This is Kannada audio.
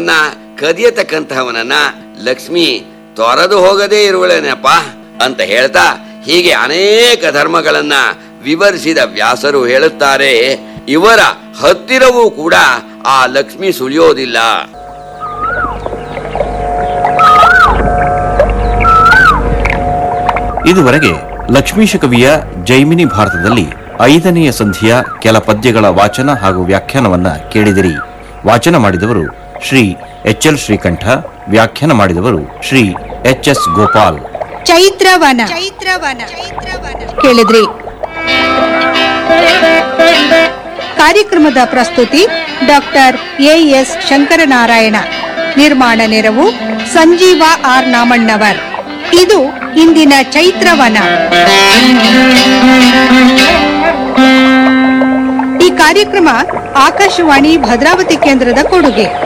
ನ ಕದಿಯತಕ್ಕಂತಹವನನ್ನ ಲಕ್ಷ್ಮಿ ತೊರೆದು ಹೋಗದೇ ಇರುವಳೇನಪ್ಪ ಅಂತ ಹೇಳ್ತಾ ಹೀಗೆ ಅನೇಕ ಧರ್ಮಗಳನ್ನ ವಿವರಿಸಿದ ವ್ಯಾಸರು ಹೇಳುತ್ತಾರೆ ಇವರ ಹತ್ತಿರವೂ ಕೂಡ ಆ ಲಕ್ಷ್ಮಿ ಸುಳಿಯೋದಿಲ್ಲ ಇದುವರೆಗೆ ಲಕ್ಷ್ಮೀಶ ಕವಿಯ ಜೈಮಿನಿ ಭಾರತದಲ್ಲಿ ಐದನೆಯ ಸಂಧಿಯ ಕೆಲ ಪದ್ಯಗಳ ವಾಚನ ಹಾಗೂ ವ್ಯಾಖ್ಯಾನವನ್ನ ಕೇಳಿದಿರಿ ವಾಚನ ಮಾಡಿದವರು ಶ್ರೀ ಎಚ್ ಎಲ್ ಶ್ರೀಕಂಠ ವ್ಯಾಖ್ಯಾನ ಮಾಡಿದವರು ಶ್ರೀ ಎಚ್ ಎಸ್ ಗೋಪಾಲ್ ಚೈತ್ರವನ ಚೈತ್ರವನ ಕೇಳಿದ್ರಿ ಕಾರ್ಯಕ್ರಮದ ಪ್ರಸ್ತುತಿ ಡಾಕ್ಟರ್ ಎ ಎಸ್ ಶಂಕರನಾರಾಯಣ ನಿರ್ಮಾಣ ನೆರವು ಸಂಜೀವ ಆರ್ ನಾಮಣ್ಣವರ್ ಇದು ಇಂದಿನ ಚೈತ್ರವನ ಈ ಕಾರ್ಯಕ್ರಮ ಆಕಾಶವಾಣಿ ಭದ್ರಾವತಿ ಕೇಂದ್ರದ ಕೊಡುಗೆ